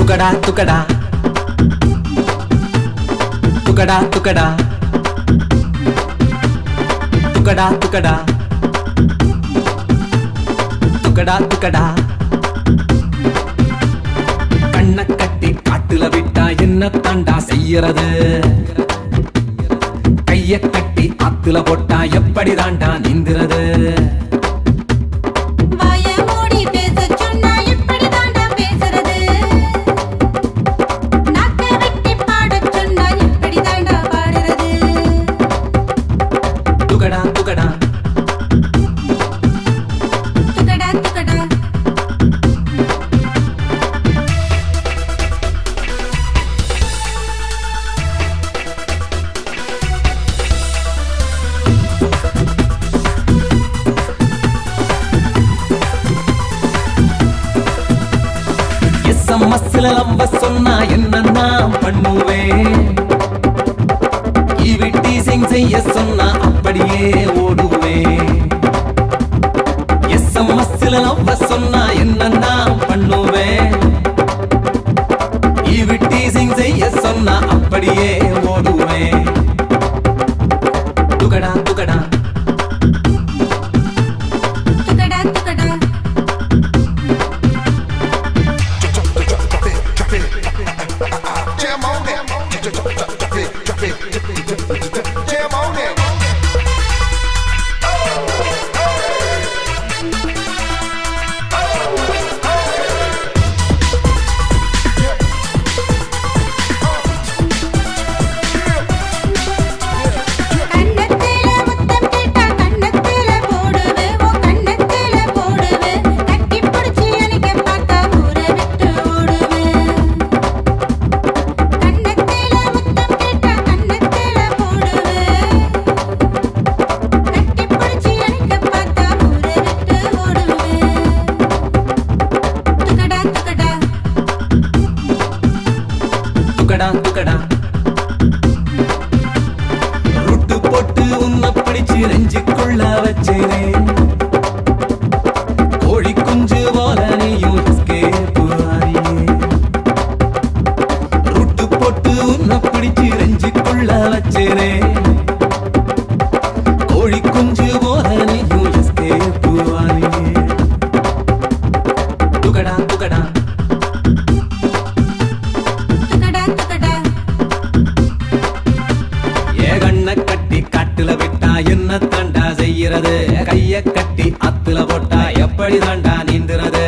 துக்கடா துக்கடா துக்கடா துக்கடா துக்கடா துக்கடா துக்கடா துக்கடா கண்ண கட்டி காட்டுல விட்டா என்ன தாண்டா செய்யறது கைய கட்டி ஆத்துல போட்டா எப்படி தாண்டா நீந்துறது வாய மூடி பேசச் சொன்னா இப்படிதாண்டா பேசுறது நாக்க வெட்டி பாடச் சொன்னா இப்படிதாண்டா பாடுறது துக்கடா துக்கடா துக்கடா துக்கடா எஸ்எம்எஸ்ல நம்ப சொன்னா என்ன நான் பண்ணுவேன் ஈவி டீசிங் செய்ய சொன்னா அப்படியே ஓடுவேன் எஸ்எம்எஸ்ல நம்ப சொன்னா என்ன நான் பண்ணுவேன் ஈவி டீசிங் செய்ய சொன்னா அப்படியே ஓடுவேன் துகடா துகடா துக்கடா துக்கடா Jam on it. Drop it, drop it. Jam on it. கண்ணத்தில முத்தம் கேட்டா கண்ணத்தில போடுவே ஓ கண்ணத்தில போடுவே கட்டி புடிச்சு அணைக்க பார்த்தா ஊரை விட்டு ஓடுவே கண்ணத்தில முத்தம் கேட்டா கண்ணத்தில போடுவே கட்டி புடிச்சு அணைக்க பார்த்தா ஊரை விட்டு ஓடுவே துக்கடா துக்கடா துக்கடா துக்கடா ருட்டு போட்டு உன்னை பிடிச்சு நெஞ்சுக்குள்ள வச்சேனே கோழி குஞ்சு போல நீயும் escape ஆறியே. ருட்டு போட்டு உன்னை பிடிச்சு நெஞ்சுக்குள்ள வச்சேனே கோழி குஞ்சு போல நீயும் escape ஆறியே. துக்கடா துக்கடா துக்கடா துக்கடா ஏ கண்ண கட்டி காட்டுல விட்டா என்ன தாண்டா செய்யறது கைய கட்டி அத்துல போட்டா எப்படி தாண்டா நீந்துறது